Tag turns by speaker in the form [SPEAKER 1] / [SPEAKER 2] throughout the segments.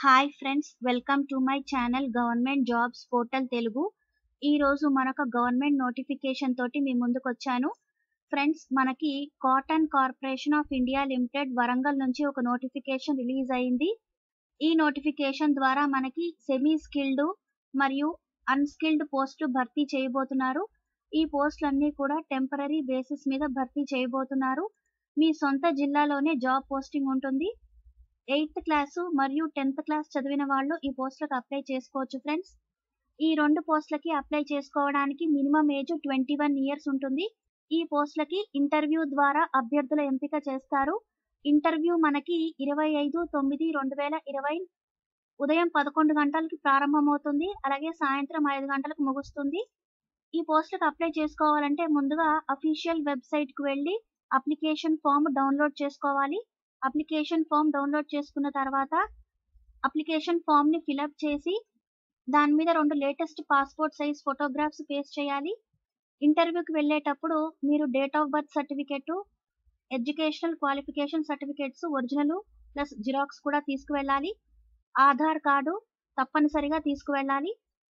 [SPEAKER 1] hi friends welcome to my channel government jobs portal Telugu ఈ రోజు మరొక గవర్నమెంట్ నోటిఫికేషన్ తోటి మీ ముందుకు వచ్చాను ఫ్రెండ్స్ మనకి cotton corporation of India limited Warangal నుంచి ఒక నోటిఫికేషన్ రిలీజ్ అయింది ఈ నోటిఫికేషన్ ద్వారా మనకి సెమీ స్కిల్డ్ మరియు అన్స్కిల్డ్ పోస్టులు భర్తీ చేయబోతున్నారు ఈ పోస్టులన్నీ కూడా టెంపరీ బేసిస్ మీద భర్తీ చేయబోతున్నారు మీ సొంత జిల్లాలోనే జాబ్ పోస్టింగ్ ఉంటుంది ఎయిత్ క్లాసు మరియు టెన్త్ క్లాస్ చదివిన వాళ్ళు ఈ పోస్టులకు అప్లై చేసుకోవచ్చు ఫ్రెండ్స్ ఈ రెండు పోస్టులకి అప్లై చేసుకోవడానికి minimum age twenty one years ఉంటుంది ఈ పోస్టులకి ఇంటర్వ్యూ ద్వారా అభ్యర్థుల ఎంపిక చేస్తారు ఇంటర్వ్యూ మనకి ఇరవై ఐదు తొమ్మిది రెండు వేల ఇరవై ఉదయం పదకొండు గంటలకి ప్రారంభమవుతుంది అలాగే సాయంత్రం ఐదు గంటలకు ముగుస్తుంది ఈ పోస్టులకు అప్లై చేసుకోవాలంటే ముందుగా అఫీషియల్ వెబ్సైట్కి వెళ్ళి అప్లికేషన్ ఫామ్ డౌన్లోడ్ చేసుకోవాలి అప్లికేషన్ ఫామ్ డౌన్లోడ్ చేసుకున్న తర్వాత అప్లికేషన్ ఫామ్ ని ఫిలప్ చేసి దాని మీద రెండు latest passport size photographs paste చేయాలి ఇంటర్వ్యూకి వెళ్ళేటప్పుడు మీరు date of birth certificate educational qualification certificates original plus xerox కూడా తీసుకువెళ్ళాలి ఆధార్ కార్డు తప్పనిసరిగా తీసుకువెళ్ళాలి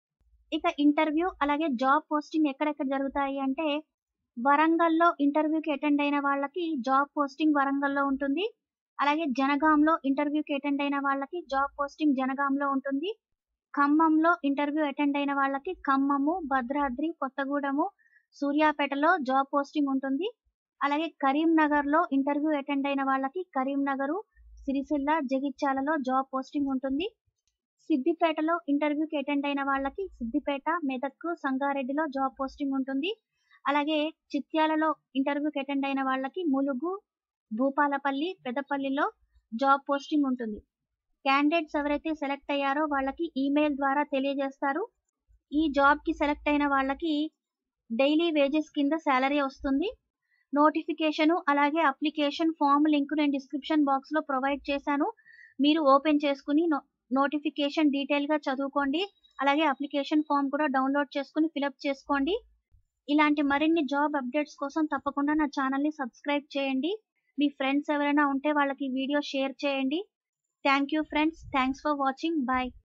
[SPEAKER 1] ఇక ఇంటర్వ్యూ అలాగే జాబ్ పోస్టింగ్ ఎక్కడెక్కడ జరుగుతాయి అంటే వరంగల్లో ఇంటర్వ్యూకి అటెండ్ అయిన వాళ్ళకి జాబ్ పోస్టింగ్ వరంగల్లో ఉంటుంది అలాగే జనగాంలో ఇంటర్వ్యూకి అటెండ్ అయిన వాళ్ళకి జాబ్ పోస్టింగ్ జనగాంలో ఉంటుంది ఖమ్మంలో ఇంటర్వ్యూ అటెండ్ అయిన వాళ్ళకి ఖమ్మము భద్రాద్రి కొత్తగూడెము సూర్యాపేటలో జాబ్ పోస్టింగ్ ఉంటుంది అలాగే కరీంనగర్లో ఇంటర్వ్యూ అటెండ్ అయిన వాళ్ళకి కరీంనగరు సిరిసిల్ల జగిత్యాలలో జాబ్ పోస్టింగ్ ఉంటుంది సిద్దిపేటలో ఇంటర్వ్యూకి అటెండ్ అయిన వాళ్ళకి సిద్దిపేట మెదక్ సంగారెడ్డిలో జాబ్ పోస్టింగ్ ఉంటుంది అలాగే చిత్యాలలో ఇంటర్వ్యూకి అటెండ్ అయిన వాళ్ళకి ములుగు భూపాలపల్లి పెదపల్లిలో జాబ్ పోస్టింగ్ ఉంటుంది క్యాండిడేట్స్ ఎవరైతే సెలెక్ట్ అయ్యారో వాళ్ళకి ఈమెయిల్ ద్వారా తెలియజేస్తారు ఈ జాబ్ కి సెలెక్ట్ అయిన వాళ్ళకి డైలీ వేజెస్ కింద శాలరీ వస్తుంది నోటిఫికేషన్ అలాగే అప్లికేషన్ ఫామ్ లింక్ నేను డిస్క్రిప్షన్ బాక్స్ లో ప్రొవైడ్ చేశాను మీరు ఓపెన్ చేసుకుని నోటిఫికేషన్ డీటెయిల్ గా చదువుకోండి అలాగే అప్లికేషన్ ఫామ్ కూడా డౌన్లోడ్ చేసుకుని ఫిలప్ చేసుకోండి ఇలాంటి మరిన్ని జాబ్ అప్డేట్స్ కోసం తప్పకుండా నా ఛానల్ని సబ్స్క్రైబ్ చేయండి మీ ఫ్రెండ్స్ ఎవరైనా ఉంటే వాళ్ళకి వీడియో షేర్ చేయండి thank you friends thanks for watching bye